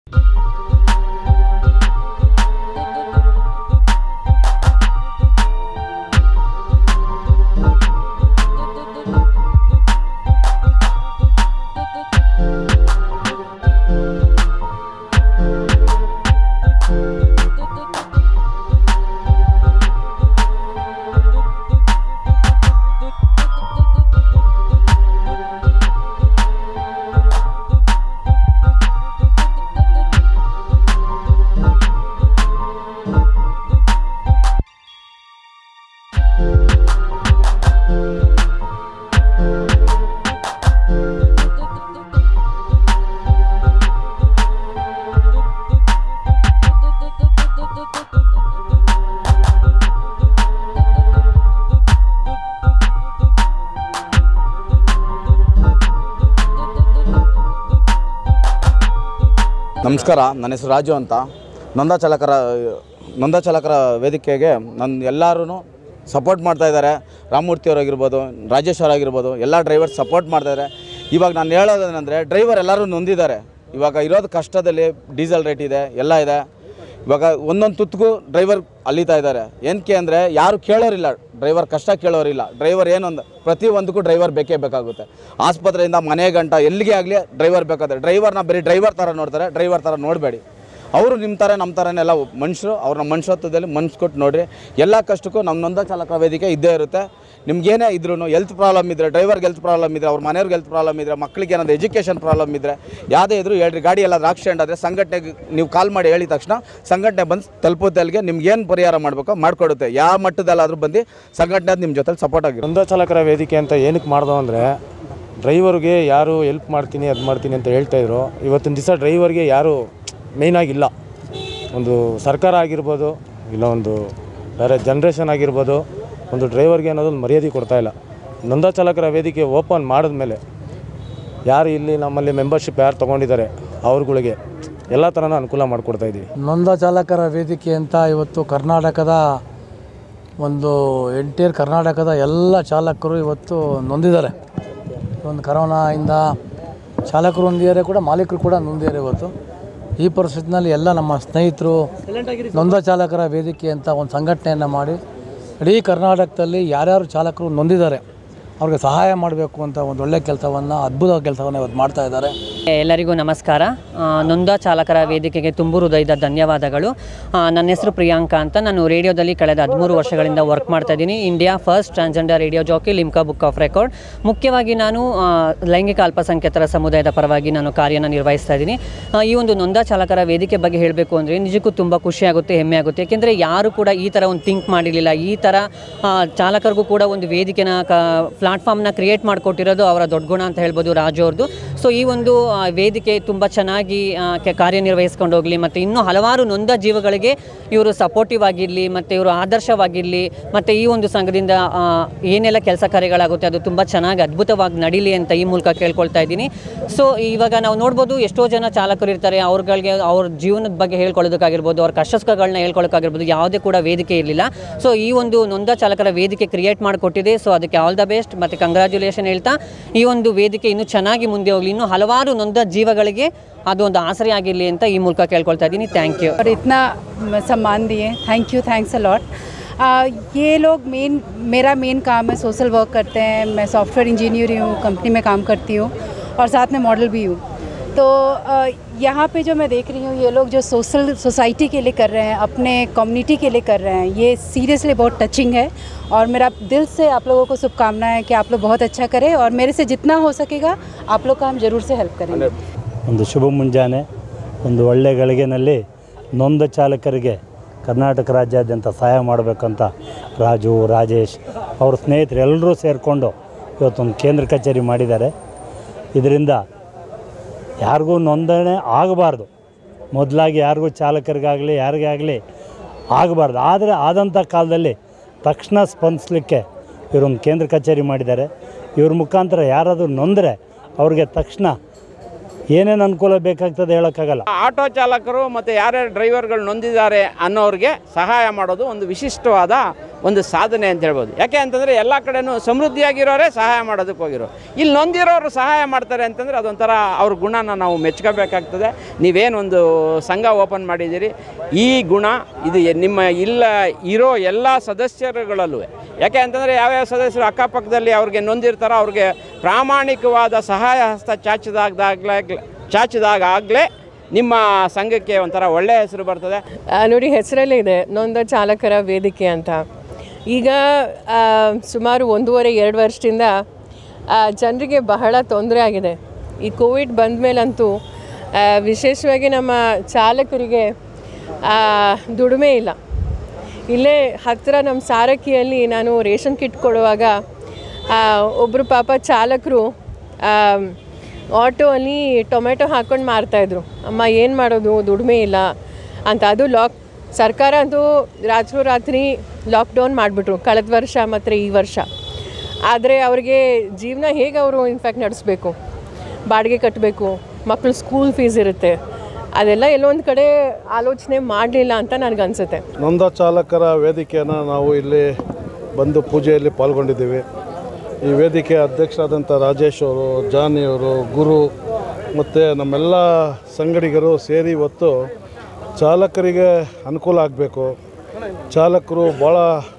ನಮಸ್ಕಾರ ನನ್ನ ಹೆಸರು ರಾಜು ಅಂತ ನೊಂದ ಚಾಲಕರ ನೊಂದ ಚಾಲಕರ ವೇದಿಕೆಗೆ ನನ್ನ ಎಲ್ಲರೂ ಸಪೋರ್ಟ್ ಮಾಡ್ತಾ ಇದ್ದಾರೆ ರಾಮಮೂರ್ತಿ ಅವರಾಗಿರ್ಬೋದು ರಾಜೇಶ್ ಅವರಾಗಿರ್ಬೋದು ಎಲ್ಲ ಡ್ರೈವರ್ಸ್ ಸಪೋರ್ಟ್ ಮಾಡ್ತಾಯಿದ್ದಾರೆ ಇವಾಗ ನಾನು ಹೇಳೋದೇನೆಂದರೆ ಡ್ರೈವರ್ ಎಲ್ಲರೂ ನೊಂದಿದ್ದಾರೆ ಇವಾಗ ಇರೋದು ಕಷ್ಟದಲ್ಲಿ ಡೀಸೆಲ್ ರೇಟ್ ಇದೆ ಎಲ್ಲ ಇದೆ ಇವಾಗ ಒಂದೊಂದು ತುತ್ತಿಗೂ ಡ್ರೈವರ್ ಅಲಿತಾ ಇದ್ದಾರೆ ಏನಕ್ಕೆ ಅಂದರೆ ಯಾರು ಕೇಳೋರಿಲ್ಲ ಡ್ರೈವರ್ ಕಷ್ಟ ಕೇಳೋರಿಲ್ಲ ಡ್ರೈವರ್ ಏನೊಂದು ಪ್ರತಿ ಒಂದಕ್ಕೂ ಡ್ರೈವರ್ ಬೇಕೇ ಬೇಕಾಗುತ್ತೆ ಆಸ್ಪತ್ರೆಯಿಂದ ಮನೆ ಗಂಟ ಎಲ್ಲಿಗೆ ಆಗಲಿ ಡ್ರೈವರ್ ಬೇಕಾದ್ರೆ ಡ್ರೈವರ್ನ ಬರೀ ಡ್ರೈವರ್ ಥರ ನೋಡ್ತಾರೆ ಡ್ರೈವರ್ ಥರ ನೋಡಬೇಡಿ ಅವರು ನಿಮ್ಮ ಥರ ನಮ್ಮ ಥರನೆಲ್ಲ ಮನುಷ್ಯರು ಅವ್ರನ್ನ ಮನುಷ್ಯತ್ವದಲ್ಲಿ ಮನ್ಸು ಕೊಟ್ಟು ನೋಡಿರಿ ಎಲ್ಲ ಕಷ್ಟಕ್ಕೂ ನಮ್ಮ ನೊಂದ ಚಾಲಕ ವೇದಿಕೆ ಇದ್ದೇ ಇರುತ್ತೆ ನಿಮ್ಗೇನೇ ಇದ್ರೂ ಹೆಲ್ತ್ ಪ್ರಾಬ್ಲಮ್ ಇದ್ದರೆ ಡ್ರೈವರ್ಗೆ ಹೆಲ್ತ್ ಪ್ರಾಬ್ಲಮ್ ಇದ್ದರೆ ಅವ್ರ ಮನೆಯವ್ರಿಗೆ ಹೆಲ್ತ್ ಪ್ರಾಬ್ಲಮ್ ಇದ್ದರೆ ಮಕ್ಕಳಿಗೆ ಏನಾದರೂ ಎಜುಕೇಷನ್ ಪ್ರಾಬ್ಲಮ್ ಇದ್ದರೆ ಯಾವುದೇ ಇದ್ರೂ ಹೇಳ್ರಿ ಗಾಡಿ ಎಲ್ಲ ಆಕ್ಸಿಡೆಂಟ್ ಆದರೆ ಸಂಘಟನೆಗೆ ನೀವು ಕಾಲ್ ಮಾಡಿ ಹೇಳಿದ ತಕ್ಷಣ ಸಂಘಟನೆ ಬಂದು ತಲುಪುತ್ತಲ್ಲಿಗೆ ನಿಮ್ಗೆ ಏನು ಪರಿಹಾರ ಮಾಡಬೇಕೋ ಮಾಡಿಕೊಡುತ್ತೆ ಯಾವ ಮಟ್ಟದಲ್ಲಾದರೂ ಬಂದು ಸಂಘಟನೆ ನಿಮ್ಮ ಜೊತೆ ಸಪೋರ್ಟ್ ಆಗಿರುತ್ತೆ ನೊಂದ ಚಾಲಕರ ವೇದಿಕೆ ಅಂತ ಏನಕ್ಕೆ ಮಾಡ್ದೋ ಅಂದರೆ ಡ್ರೈವರ್ಗೆ ಯಾರು ಹೆಲ್ಪ್ ಮಾಡ್ತೀನಿ ಅದು ಮಾಡ್ತೀನಿ ಅಂತ ಹೇಳ್ತಾಯಿದ್ರು ಇವತ್ತಿನ ದಿವಸ ಡ್ರೈವರ್ಗೆ ಯಾರು ಮೇಯ್ನಾಗಿಲ್ಲ ಒಂದು ಸರ್ಕಾರ ಆಗಿರ್ಬೋದು ಇಲ್ಲ ಒಂದು ಬೇರೆ ಜನ್ರೇಷನ್ ಆಗಿರ್ಬೋದು ಒಂದು ಡ್ರೈವರ್ಗೆ ಅನ್ನೋದೊಂದು ಮರ್ಯಾದೆ ಕೊಡ್ತಾ ಇಲ್ಲ ನೊಂದ ಚಾಲಕರ ವೇದಿಕೆ ಓಪನ್ ಮಾಡಿದ್ಮೇಲೆ ಯಾರು ಇಲ್ಲಿ ನಮ್ಮಲ್ಲಿ ಮೆಂಬರ್ಶಿಪ್ ಯಾರು ತೊಗೊಂಡಿದ್ದಾರೆ ಅವ್ರುಗಳಿಗೆ ಎಲ್ಲ ಥರನೂ ಅನುಕೂಲ ಮಾಡಿಕೊಡ್ತಾ ಇದ್ದೀವಿ ನೊಂದ ಚಾಲಕರ ವೇದಿಕೆ ಅಂತ ಇವತ್ತು ಕರ್ನಾಟಕದ ಒಂದು ಎಂಟೈರ್ ಕರ್ನಾಟಕದ ಎಲ್ಲ ಚಾಲಕರು ಇವತ್ತು ನೊಂದಿದ್ದಾರೆ ಒಂದು ಕರೋನಾಯಿಂದ ಚಾಲಕರು ನೊಂದಿದ್ದಾರೆ ಕೂಡ ಮಾಲೀಕರು ಕೂಡ ನೊಂದಿದ್ದಾರೆ ಇವತ್ತು ಈ ಪರಿಸ್ಥಿತಿನಲ್ಲಿ ಎಲ್ಲ ನಮ್ಮ ಸ್ನೇಹಿತರು ನೊಂದ ಚಾಲಕರ ವೇದಿಕೆ ಅಂತ ಒಂದು ಸಂಘಟನೆಯನ್ನು ಮಾಡಿ ಇಡೀ ಕರ್ನಾಟಕದಲ್ಲಿ ಯಾರ್ಯಾರು ಚಾಲಕರು ನೊಂದಿದ್ದಾರೆ ಅವ್ರಿಗೆ ಸಹಾಯ ಮಾಡಬೇಕು ಅಂತ ಒಂದು ಒಳ್ಳೆಯ ಕೆಲಸವನ್ನು ಅದ್ಭುತ ಕೆಲಸವನ್ನು ಇವತ್ತು ಮಾಡ್ತಾ ಇದ್ದಾರೆ ಎಲ್ಲರಿಗೂ ನಮಸ್ಕಾರ ಆ, ನೊಂದ ಚಾಲಕರ ವೇದಿಕೆಗೆ ತುಂಬು ಹೃದಯದ ಧನ್ಯವಾದಗಳು ಆ, ನನ್ನ ಹೆಸರು ಪ್ರಿಯಾಂಕಾ ಅಂತ ನಾನು ರೇಡಿಯೋದಲ್ಲಿ ಕಳೆದ ಹದಿಮೂರು ವರ್ಷಗಳಿಂದ ವರ್ಕ್ ಮಾಡ್ತಾ ಇದ್ದೀನಿ India first transgender radio jockey Limca book of record ಮುಖ್ಯವಾಗಿ ನಾನು ಆ, ಲೈಂಗಿಕ ಅಲ್ಪಸಂಖ್ಯಾತರ ಸಮುದಾಯದ ಪರವಾಗಿ ನಾನು ಕಾರ್ಯನ ನಿರ್ವಹಿಸ್ತಾ ಇದ್ದೀನಿ ಆ, ಈ ಒಂದು ನೊಂದ ಚಾಲಕರ ವೇದಿಕೆ ಬಗ್ಗೆ ಹೇಳಬೇಕು ಅಂದರೆ ನಿಜಕ್ಕೂ ತುಂಬ ಖುಷಿಯಾಗುತ್ತೆ ಹೆಮ್ಮೆ ಆಗುತ್ತೆ ಯಾಕೆಂದರೆ ಯಾರು ಕೂಡ ಈ ಥರ ಒಂದು ಥಿಂಕ್ ಮಾಡಿರಲಿಲ್ಲ ಈ ಥರ ಆ, ಚಾಲಕರಿಗೂ ಕೂಡ ಒಂದು ವೇದಿಕೆನ ಕ ಪ್ಲಾಟ್ಫಾರ್ಮ್ನ ಕ್ರಿಯೇಟ್ ಮಾಡಿಕೊಟ್ಟಿರೋದು ಅವರ ದೊಡ್ಡ ಗುಣ ಅಂತ ಹೇಳ್ಬೋದು ರಾಜು ಅವ್ರದ್ದು ಸೊ ಈ ಒಂದು ಆ, ವೇದಿಕೆ ತುಂಬ ಚೆನ್ನಾಗಿ ಆ, ಕೆ- ಕಾರ್ಯನಿರ್ವಹಿಸ್ಕೊಂಡು ಹೋಗಲಿ ಮತ್ತು ಇನ್ನೂ ಹಲವಾರು ನೊಂದ ಜೀವಗಳಿಗೆ ಇವರು ಸಪೋರ್ಟಿವ್ ಆಗಿರಲಿ ಮತ್ತು ಇವರು ಆದರ್ಶವಾಗಿರಲಿ ಮತ್ತು ಈ ಒಂದು ಸಂಘದಿಂದ ಆ, ಏನೆಲ್ಲ ಕೆಲಸ ಕಾರ್ಯಗಳಾಗುತ್ತೆ ಅದು ತುಂಬ ಚೆನ್ನಾಗಿ ಅದ್ಭುತವಾಗಿ ನಡೀಲಿ ಅಂತ ಈ ಮೂಲಕ ಕೇಳ್ಕೊಳ್ತಾ ಇದ್ದೀನಿ ಸೊ ಇವಾಗ ನಾವು ನೋಡ್ಬೋದು ಎಷ್ಟೋ ಜನ ಚಾಲಕರು ಇರ್ತಾರೆ ಅವ್ರಗಳಿಗೆ ಅವ್ರ ಜೀವನದ ಬಗ್ಗೆ ಹೇಳ್ಕೊಳ್ಳೋದಕ್ಕಾಗಿರ್ಬೋದು ಅವ್ರ ಕಷ್ಟಗಳನ್ನ ಹೇಳ್ಕೊಳ್ಳೋಕ್ಕಾಗಿರ್ಬೋದು ಯಾವುದೇ ಕೂಡ ವೇದಿಕೆ ಇರಲಿಲ್ಲ ಸೊ ಈ ಒಂದು ನೊಂದ ಚಾಲಕರ ವೇದಿಕೆ ಕ್ರಿಯೇಟ್ ಮಾಡಿಕೊಟ್ಟಿದೆ ಸೊ ಅದಕ್ಕೆ ಆಲ್ ದ ಬೆಸ್ಟ್ ಮತ್ತು ಕಂಗ್ರ್ಯಾಚುಲೇಷನ್ ಹೇಳ್ತಾ ಈ ಒಂದು ವೇದಿಕೆ ಇನ್ನೂ ಚೆನ್ನಾಗಿ ಮುಂದೆ ಹೋಗಲಿ ಇನ್ನೂ ಹಲವಾರು ನೊಂದ ಜೀವಗಳಿಗೆ ಅದು ಒಂದು ಆಸರೆ ಆಗಿರಲಿ ಅಂತ ಈ ಮೂಲಕ ಕೇಳ್ಕೊಳ್ತಾ ಇದ್ದೀನಿ ಥ್ಯಾಂಕ್ ಯು और इतना सम्मान दिए thank you thanks a lot ये लोग मेन मेरा मेन काम है सोशल वर्क करते हैं मैं सॉफ्टवेयर इंजीनियर हूँ कंपनी में काम करती हूँ और साथ में मॉडल भी हूँ तो अ, यहाँ पे जो मैं देख रही हूँ ये लोग जो सोशल सोसाइटी के लिए कर रहे हैं अपने कम्युनिटी के लिए कर रहे हैं ये सीरियसली बहुत टचिंग है और मेरा दिल से आप लोगों को शुभकामनाएं है कि आप लोग बहुत अच्छा करें और मेरे से जितना हो सकेगा आप लोग का हम ज़रूर से हेल्प करेंगे ಒಂದು ಶುಭ ಮುಂಜಾನೆ ಒಂದು ಒಳ್ಳೆಯ ಗಳಿಗೆನಲ್ಲಿ ನೊಂದ ಚಾಲಕರಿಗೆ ಕರ್ನಾಟಕ ರಾಜ್ಯಾದ್ಯಂತ ಸಹಾಯ ಮಾಡಬೇಕಂತ ರಾಜು ರಾಜೇಶ್ ಅವ್ರ ಸ್ನೇಹಿತರು ಎಲ್ಲರೂ ಸೇರಿಕೊಂಡು ಇವತ್ತೊಂದು ಕೇಂದ್ರ ಕಚೇರಿ ಮಾಡಿದ್ದಾರೆ ಇದರಿಂದ ಯಾರಿಗೂ ನೋಂದಣಿ ಆಗಬಾರ್ದು ಮೊದಲಾಗಿ ಯಾರಿಗೂ ಚಾಲಕರಿಗಾಗಲಿ ಯಾರಿಗೇ ಆಗಲಿ ಆಗಬಾರ್ದು ಆದರೆ ಆದಂಥ ಕಾಲದಲ್ಲಿ ತಕ್ಷಣ ಸ್ಪಂದಿಸಲಿಕ್ಕೆ ಇವರೊಂದು ಕೇಂದ್ರ ಕಚೇರಿ ಮಾಡಿದ್ದಾರೆ ಇವ್ರ ಮುಖಾಂತರ ಯಾರಾದರೂ ನೊಂದರೆ ಅವ್ರಿಗೆ ತಕ್ಷಣ ಏನೇನು ಅನುಕೂಲ ಬೇಕಾಗ್ತದೆ ಹೇಳೋಕ್ಕಾಗಲ್ಲ ಆಟೋ ಚಾಲಕರು ಮತ್ತು ಯಾರ್ಯಾರು ಡ್ರೈವರ್ಗಳು ನೊಂದಿದ್ದಾರೆ ಅನ್ನೋರಿಗೆ ಸಹಾಯ ಮಾಡೋದು ಒಂದು ವಿಶಿಷ್ಟವಾದ ಒಂದು ಸಾಧನೆ ಅಂತ ಹೇಳ್ಬೋದು ಯಾಕೆ ಅಂತಂದರೆ ಎಲ್ಲ ಕಡೆನೂ ಸಮೃದ್ಧಿಯಾಗಿರೋರೇ ಸಹಾಯ ಮಾಡೋದಕ್ಕೆ ಹೋಗಿರೋ ಇಲ್ಲಿ ನೊಂದಿರೋರು ಸಹಾಯ ಮಾಡ್ತಾರೆ ಅಂತಂದರೆ ಅದೊಂಥರ ಅವ್ರ ಗುಣನ ನಾವು ಮೆಚ್ಕೋಬೇಕಾಗ್ತದೆ ನೀವೇನೊಂದು ಸಂಘ ಓಪನ್ ಮಾಡಿದ್ದೀರಿ ಈ ಗುಣ ಇದು ಎ- ನಿಮ್ಮ ಇಲ್ಲ ಇರೋ ಎಲ್ಲ ಸದಸ್ಯರುಗಳಲ್ಲೂ ಯಾಕೆ ಅಂತಂದರೆ ಯಾವ್ಯಾವ ಸದಸ್ಯರು ಅಕ್ಕಪಕ್ಕದಲ್ಲಿ ಅವ್ರಿಗೆ ನೊಂದಿರ್ತಾರೋ ಅವ್ರಿಗೆ ಪ್ರಾಮಾಣಿಕವಾದ ಸಹಾಯ ಹಸ್ತ ಚಾಚಿದಾಗ್ದಾಗ್ಲೇ ಚಾಚಿದಾಗ ಆಗಲೇ ನಿಮ್ಮ ಸಂಘಕ್ಕೆ ಒಂಥರ ಒಳ್ಳೆಯ ಹೆಸರು ಬರ್ತದೆ ಆ, ನೋಡಿ ಹೆಸರಲ್ಲೇ ಇದೆ ನೊಂದ ಚಾಲಕರ ವೇದಿಕೆ ಅಂತ ಈಗ ಆ, ಸುಮಾರು ಒಂದೂವರೆ ಎರಡು ವರ್ಷದಿಂದ ಜನರಿಗೆ ಬಹಳ ತೊಂದರೆ ಆಗಿದೆ ಈ ಕೋವಿಡ್ ಬಂದ ಮೇಲಂತೂ ಆ, ವಿಶೇಷವಾಗಿ ನಮ್ಮ ಚಾಲಕರಿಗೆ ಆ, ದುಡಿಮೆ ಇಲ್ಲ ಇಲ್ಲೇ ಹತ್ತಿರ ನಮ್ಮ ಸಾರಕ್ಕಿಯಲ್ಲಿ ನಾನು ರೇಷನ್ ಕಿಟ್ ಕೊಡುವಾಗ ಒಬ್ಬರು ಪಾಪ ಚಾಲಕರು ಆಟೋ ಅಲ್ಲಿ ಟೊಮೆಟೊ ಹಾಕ್ಕೊಂಡು ಮಾರ್ತಾಯಿದ್ರು ಅಮ್ಮ ಏನು ಮಾಡೋದು ದುಡಿಮೆ ಇಲ್ಲ ಅಂತ ಅದು ಲಾಕ್ ಸರ್ಕಾರ ಅಂತೂ ರಾತ್ರೋರಾತ್ರಿ ಲಾಕ್ಡೌನ್ ಮಾಡಿಬಿಟ್ರು ಕಳೆದ ವರ್ಷ ಮತ್ತು ಈ ವರ್ಷ ಆದರೆ ಅವ್ರಿಗೆ ಜೀವನ ಹೇಗೆ ಅವರು ಇನ್ಫ್ಯಾಕ್ಟ್ ನಡೆಸಬೇಕು ಬಾಡಿಗೆ ಕಟ್ಟಬೇಕು ಮಕ್ಕಳು ಸ್ಕೂಲ್ ಫೀಸ್ ಇರುತ್ತೆ ಅದೆಲ್ಲ ಎಲ್ಲೊಂದು ಕಡೆ ಆಲೋಚನೆ ಮಾಡಲಿಲ್ಲ ಅಂತ ನನಗನ್ಸುತ್ತೆ ನೊಂದ ಚಾಲಕರ ವೇದಿಕೆಯನ್ನು ನಾವು ಇಲ್ಲಿ ಬಂದು ಪೂಜೆಯಲ್ಲಿ ಪಾಲ್ಗೊಂಡಿದ್ದೀವಿ ಈ ವೇದಿಕೆ ಅಧ್ಯಕ್ಷರಾದಂಥ ರಾಜೇಶ್ ಅವರು ಜಾನಿಯವರು ಗುರು ಮತ್ತು ನಮ್ಮೆಲ್ಲ ಸಂಗಡಿಗರು ಸೇರಿ ಇವತ್ತು ಚಾಲಕರಿಗೆ ಅನುಕೂಲ ಆಗಬೇಕು ಚಾಲಕರು ಭಾಳ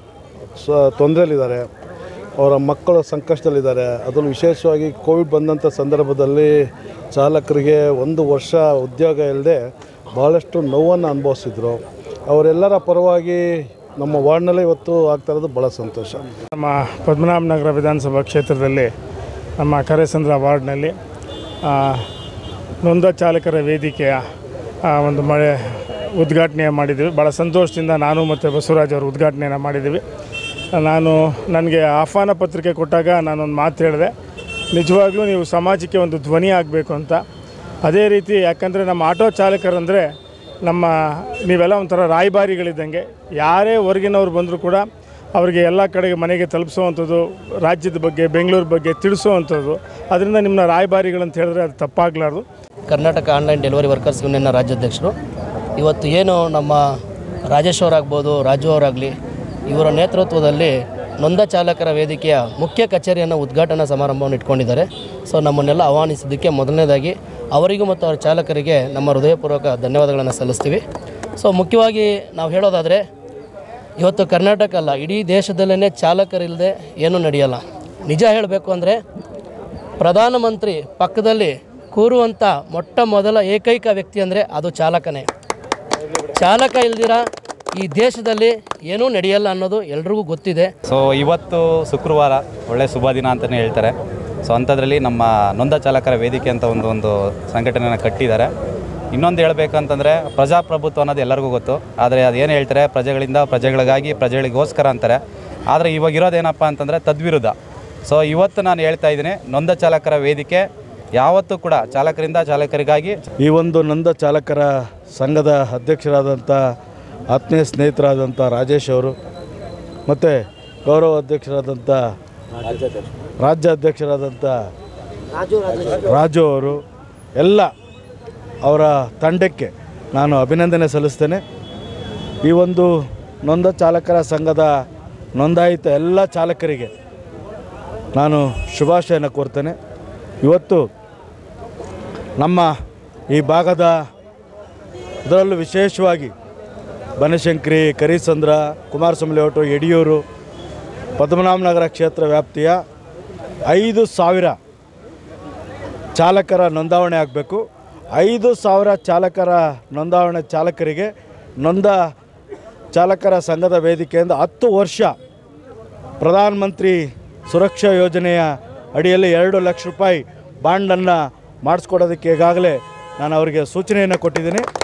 ಸ ತೊಂದರೆಯಲ್ಲಿದ್ದಾರೆ ಅವರ ಮಕ್ಕಳು ಸಂಕಷ್ಟದಲ್ಲಿದ್ದಾರೆ ಅದರಲ್ಲೂ ವಿಶೇಷವಾಗಿ ಕೋವಿಡ್ ಬಂದಂಥ ಸಂದರ್ಭದಲ್ಲಿ ಚಾಲಕರಿಗೆ ಒಂದು ವರ್ಷ ಉದ್ಯೋಗ ಇಲ್ಲದೆ ಭಾಳಷ್ಟು ನೋವನ್ನು ಅನುಭವಿಸಿದ್ರು ಅವರೆಲ್ಲರ ಪರವಾಗಿ ನಮ್ಮ ವಾರ್ಡ್ನಲ್ಲೇ ಇವತ್ತು ಆಗ್ತಾ ಇರೋದು ಭಾಳ ಸಂತೋಷ ನಮ್ಮ ಪದ್ಮನಾಭನಗರ ವಿಧಾನಸಭಾ ಕ್ಷೇತ್ರದಲ್ಲಿ ನಮ್ಮ ಕರೆಸಂದ್ರ ವಾರ್ಡ್ನಲ್ಲಿ ಆ, ನೊಂದ ಚಾಲಕರ ವೇದಿಕೆಯ ಆ, ಒಂದು ಮಳೆ ಉದ್ಘಾಟನೆ ಮಾಡಿದ್ದೀವಿ ಭಾಳ ಸಂತೋಷದಿಂದ ನಾನು ಮತ್ತು ಬಸವರಾಜ್ ಅವರು ಉದ್ಘಾಟನೆಯನ್ನು ಮಾಡಿದ್ದೀವಿ ನಾನು ನನಗೆ ಆಹ್ವಾನ ಪತ್ರಿಕೆ ಕೊಟ್ಟಾಗ ನಾನೊಂದು ಮಾತು ಹೇಳಿದೆ ನಿಜವಾಗ್ಲೂ ನೀವು ಸಮಾಜಕ್ಕೆ ಒಂದು ಧ್ವನಿ ಆಗಬೇಕು ಅಂತ ಅದೇ ರೀತಿ ಯಾಕಂದರೆ ನಮ್ಮ ಆಟೋ ಚಾಲಕರಂದರೆ ನಮ್ಮ ನೀವೆಲ್ಲ ಒಂಥರ ರಾಯಭಾರಿಗಳಿದ್ದಂಗೆ ಯಾರೇ ಹೊರಗಿನವ್ರು ಬಂದರೂ ಕೂಡ ಅವರಿಗೆ ಎಲ್ಲ ಕಡೆಗೆ ಮನೆಗೆ ತಲುಪಿಸುವಂಥದ್ದು ರಾಜ್ಯದ ಬಗ್ಗೆ ಬೆಂಗಳೂರು ಬಗ್ಗೆ ತಿಳಿಸುವಂಥದ್ದು ಅದರಿಂದ ನಿಮ್ಮನ್ನ ರಾಯಭಾರಿಗಳಂತ ಹೇಳಿದ್ರೆ ಅದು ತಪ್ಪಾಗಲಾರ್ದು ಕರ್ನಾಟಕ ಆನ್ಲೈನ್ ಡೆಲಿವರಿ ವರ್ಕರ್ಸ್ ಯೂನಿಯನ್ನ ರಾಜ್ಯಾಧ್ಯಕ್ಷರು ಇವತ್ತು ಏನು ನಮ್ಮ ರಾಜೇಶ್ ಅವರಾಗ್ಬೋದು ರಾಜು ಅವರಾಗಲಿ ಇವರ ನೇತೃತ್ವದಲ್ಲಿ ನೊಂದ ಚಾಲಕರ ವೇದಿಕೆಯ ಮುಖ್ಯ ಕಚೇರಿಯನ್ನು ಉದ್ಘಾಟನಾ ಸಮಾರಂಭವನ್ನು ಇಟ್ಕೊಂಡಿದ್ದಾರೆ ಸೊ ನಮ್ಮನ್ನೆಲ್ಲ ಆಹ್ವಾನಿಸಿದ್ದಕ್ಕೆ ಮೊದಲನೇದಾಗಿ ಅವರಿಗೂ ಮತ್ತು ಅವರ ಚಾಲಕರಿಗೆ ನಮ್ಮ ಹೃದಯಪೂರ್ವಕ ಧನ್ಯವಾದಗಳನ್ನು ಸಲ್ಲಿಸ್ತೀವಿ ಸೊ ಮುಖ್ಯವಾಗಿ ನಾವು ಹೇಳೋದಾದರೆ ಇವತ್ತು ಕರ್ನಾಟಕ ಅಲ್ಲ ಇಡೀ ದೇಶದಲ್ಲೇ ಚಾಲಕರಿಲ್ಲದೆ ಏನೂ ನಡೆಯಲ್ಲ ನಿಜ ಹೇಳಬೇಕು ಅಂದರೆ ಪ್ರಧಾನಮಂತ್ರಿ ಪಕ್ಕದಲ್ಲಿ ಕೂರುವಂಥ ಮೊಟ್ಟ ಮೊದಲ ಏಕೈಕ ವ್ಯಕ್ತಿ ಅಂದರೆ ಅದು ಚಾಲಕನೇ ಚಾಲಕ ಇಲ್ದಿರ ಈ ದೇಶದಲ್ಲಿ ಏನೂ ನಡೆಯಲ್ಲ ಅನ್ನೋದು ಎಲ್ರಿಗೂ ಗೊತ್ತಿದೆ ಸೊ ಇವತ್ತು ಶುಕ್ರವಾರ ಒಳ್ಳೆ ಶುಭ ದಿನ ಅಂತಲೇ ಹೇಳ್ತಾರೆ ಸೊ ಅಂಥದ್ರಲ್ಲಿ ನಮ್ಮ ನೊಂದ ಚಾಲಕರ ವೇದಿಕೆ ಅಂತ ಒಂದು ಒಂದು ಸಂಘಟನೆಯನ್ನು ಕಟ್ಟಿದ್ದಾರೆ ಇನ್ನೊಂದು ಹೇಳ್ಬೇಕಂತಂದರೆ ಪ್ರಜಾಪ್ರಭುತ್ವ ಅನ್ನೋದು ಎಲ್ಲರಿಗೂ ಗೊತ್ತು ಆದರೆ ಅದೇನು ಹೇಳ್ತಾರೆ ಪ್ರಜೆಗಳಿಂದ ಪ್ರಜೆಗಳಿಗಾಗಿ ಪ್ರಜೆಗಳಿಗೋಸ್ಕರ ಅಂತಾರೆ ಆದರೆ ಇವಾಗ ಇರೋದೇನಪ್ಪ ಅಂತಂದರೆ ತದ್ವಿರುದ್ಧ ಸೊ ಇವತ್ತು ನಾನು ಹೇಳ್ತಾ ಇದ್ದೀನಿ ನೊಂದ ಚಾಲಕರ ವೇದಿಕೆ ಯಾವತ್ತೂ ಕೂಡ ಚಾಲಕರಿಂದ ಚಾಲಕರಿಗಾಗಿ ಈ ಒಂದು ನಂದ ಚಾಲಕರ ಸಂಘದ ಅಧ್ಯಕ್ಷರಾದಂಥ ಆತ್ಮೀಯ ಸ್ನೇಹಿತರಾದಂಥ ರಾಜೇಶ್ ಅವರು ಮತ್ತು ಗೌರವ ಅಧ್ಯಕ್ಷರಾದಂಥ ರಾಜ್ಯ ಅಧ್ಯಕ್ಷರಾದಂಥ ರಾಜು ಅವರು ಎಲ್ಲ ಅವರ ತಂಡಕ್ಕೆ ನಾನು ಅಭಿನಂದನೆ ಸಲ್ಲಿಸ್ತೇನೆ ಈ ಒಂದು ನೊಂದ ಚಾಲಕರ ಸಂಘದ ನೋಂದಾಯಿತ ಎಲ್ಲ ಚಾಲಕರಿಗೆ ನಾನು ಶುಭಾಶಯನ ಕೋರ್ತೇನೆ ಇವತ್ತು ನಮ್ಮ ಈ ಭಾಗದ ಅದರಲ್ಲೂ ವಿಶೇಷವಾಗಿ ಬನಶಂಕರಿ ಕರಿಸಂದ್ರ ಕುಮಾರಸ್ವಾಮಿ ಲೇಔಟು ಯಡಿಯೂರು ಪದ್ಮನಾಭನಗರ ಕ್ಷೇತ್ರ ವ್ಯಾಪ್ತಿಯ ಐದು ಸಾವಿರ ಚಾಲಕರ ನೋಂದಾವಣೆ ಆಗಬೇಕು ಐದು ಸಾವಿರ ಚಾಲಕರ ನೋಂದಾವಣೆ ಚಾಲಕರಿಗೆ ನೊಂದ ಚಾಲಕರ ಸಂಘದ ವೇದಿಕೆಯಿಂದ ಹತ್ತು ವರ್ಷ ಪ್ರಧಾನಮಂತ್ರಿ ಸುರಕ್ಷಾ ಯೋಜನೆಯ ಅಡಿಯಲ್ಲಿ ಎರಡು ಲಕ್ಷ ರೂಪಾಯಿ ಬಾಂಡನ್ನು ಮಾಡಿಸ್ಕೊಡೋದಕ್ಕೆ ಈಗಾಗಲೇ ನಾನು ಅವರಿಗೆ ಸೂಚನೆಯನ್ನು ಕೊಟ್ಟಿದ್ದೀನಿ